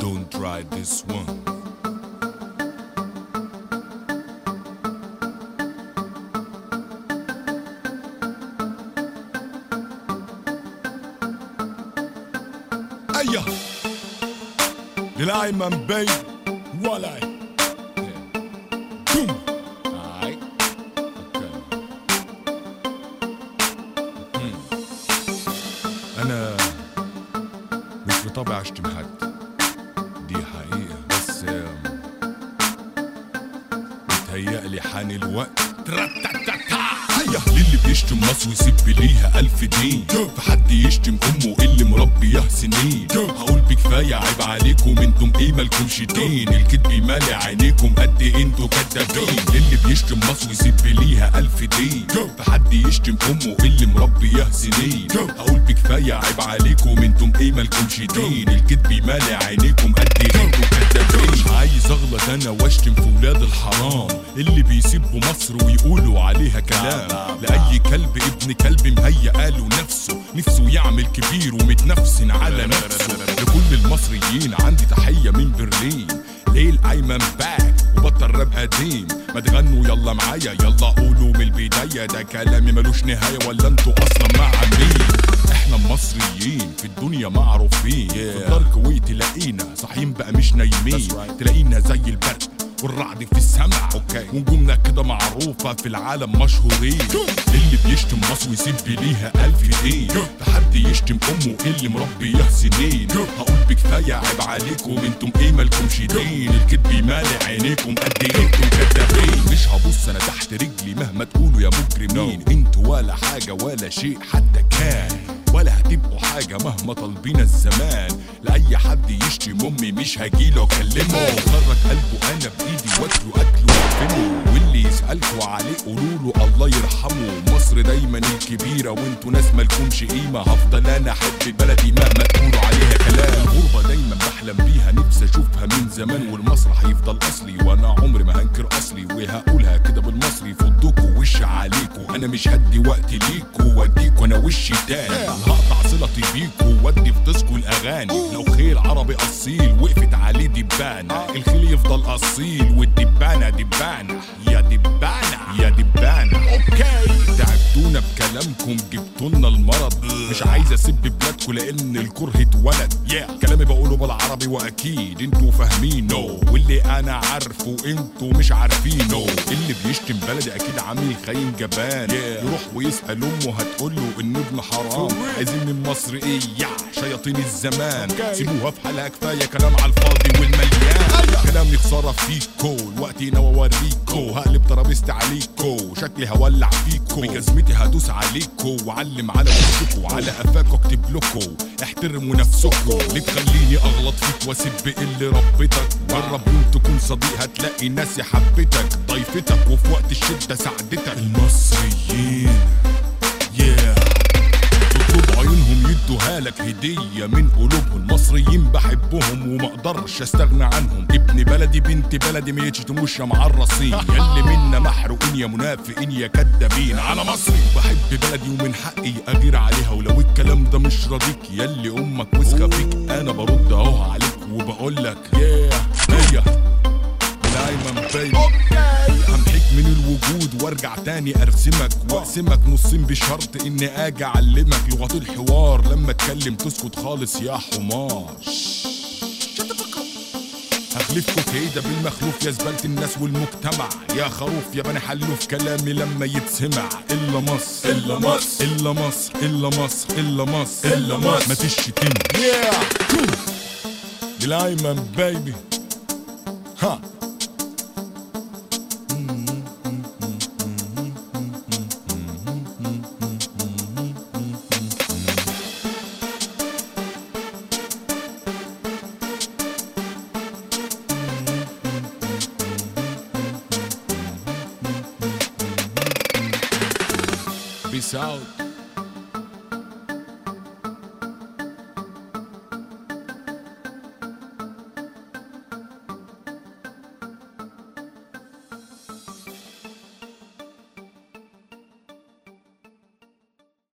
Don't try this one. أيا للأيمن بي ولا بوم هاي اوكي أنا مش بطبع أشتم حد دي حقيقة بس آم، متهيألي حان الوقت ترتتتا هيا للي بيشتم مصر ويسيب ليها ألف دين فحد يشتم أمه اللي مربياه سنين هقول بكفاية عيب عليكم انتم ايه مالكمش دين الكدب مالي عينيكم قد إيه انتوا كدابين للي بيشتم مصر ويسيب ليها ألف دين فحد يشتم أمه اللي مربياه سنين هقول بكفاية عيب عليكم انتم ايه مالكمش دين الكدب مالي عينيكم قد إيه انتوا كدابين مش عايز اغلط انا واشتم في ولاد الحرام اللي بيسبوا مصر ويقولوا عليها كلام لاي كلب ابن كلب مهيأ له نفسه نفسه يعمل كبير ومتنفسن على نفسه لكل المصريين عندي تحية من برلين ليل ايمن باك وبطل راب قديم ما تغنوا يلا معايا يلا قولوا من البداية ده كلامي ملوش نهاية ولا انتوا اصلا مع مين احنا المصريين في الدنيا معروفين في الدار الكويت تلاقينا صاحيين بقى مش نايمين تلاقينا زي البرق والرعد في السمع اوكي ونجومنا كده معروفة في العالم مشهورين اللي بيشتم مصر ويسيب ليها ألف دين لحد يشتم أمه اللي مربياه سنين هقول بكفاية عيب عليكم انتم ايه مالكمش دين الكدب مالي عينيكم قد ايه انتم كدابين مش هبص انا تحت رجلي مهما تقولوا يا مجرمين انتوا ولا حاجة ولا شيء حتى كان ولا هتبقوا حاجة مهما طالبين الزمان لأي حد يشتم أمي مش هجيله أكلمه خرج قلبه أنا بإيدي وأكله أكله وأقفله واللي يسألكوا عليه قولوله الله يرحمه مصر دايما الكبيرة وانتوا ناس مالكمش قيمة هفضل أنا أحب بلدي مهما تقولوا عليها كلام الغربة دايما بحلم بيها نفسي أشوفها من زمان والمسرح هيفضل أصلي وأنا عمري ما هنكر أصلي وهقولها كده بالمصري فضكوا وش عليكوا أنا مش هدي وقت ليكوا وأديكوا أنا وشي تاني هقطع صلتي بيكوا وادي في ديسكو الاغاني لو خيل عربي اصيل وقفت عليه دبانه الخيل يفضل اصيل والدبانه دبانه يا دبانه يا دبانه اوكي تعبتونا بكلامكم جبتولنا المرض مش عايز اسب بلادكم لان الكره اتولد yeah. كلامي بقوله بالعربي واكيد انتوا فاهمينه واللي انا عارفه انتوا مش عارفينه اللي بيشتم بلدي اكيد عامل خاين جبان yeah. يروح ويسال امه هتقول له ان ابن حرام عايزين من مصر ايه يا شياطين الزمان سيبوها في حالها كفايه كلام على الفاضي والمليان كلامي خساره فيكو الوقت ناوي اوريكو هقلب ترابيزتي عليكو شكلي هولع فيكو بجزمتي هدوس عليكو وعلم على وشكو على قفاكو اكتب لكو احترموا نفسكو ليه تخليني اغلط فيك واسب اللي ربيتك جرب يوم تكون صديق هتلاقي ناس حبتك ضيفتك وفي وقت الشده ساعدتك المصريين yeah. تطلب عيونهم يدوها لك هدية من قلوبهم المصريين بحبهم وما اقدرش استغنى عنهم ابن بلدي بنت بلدي ما يشتموش يا معرصين ياللي منا محروقين يا منافقين يا كدابين على مصري بحب بلدي ومن حقي اغير عليها ولو الكلام ده مش راضيك ياللي امك وسخه فيك انا برد اهو عليك وبقول لك ياه هي دايما بايبي همحيك من الوجود وارجع تاني ارسمك واقسمك نصين بشرط اني اجي اعلمك لغة الحوار لما اتكلم تسكت خالص يا حمار هخلفكوا كده بالمخلوف يا زبالة الناس والمجتمع يا خروف يا بني حلوف كلامي لما يتسمع الا مصر الا مصر الا مصر الا مصر الا مصر الا مصر ما تشتم الايمن بايبي ها Peace out.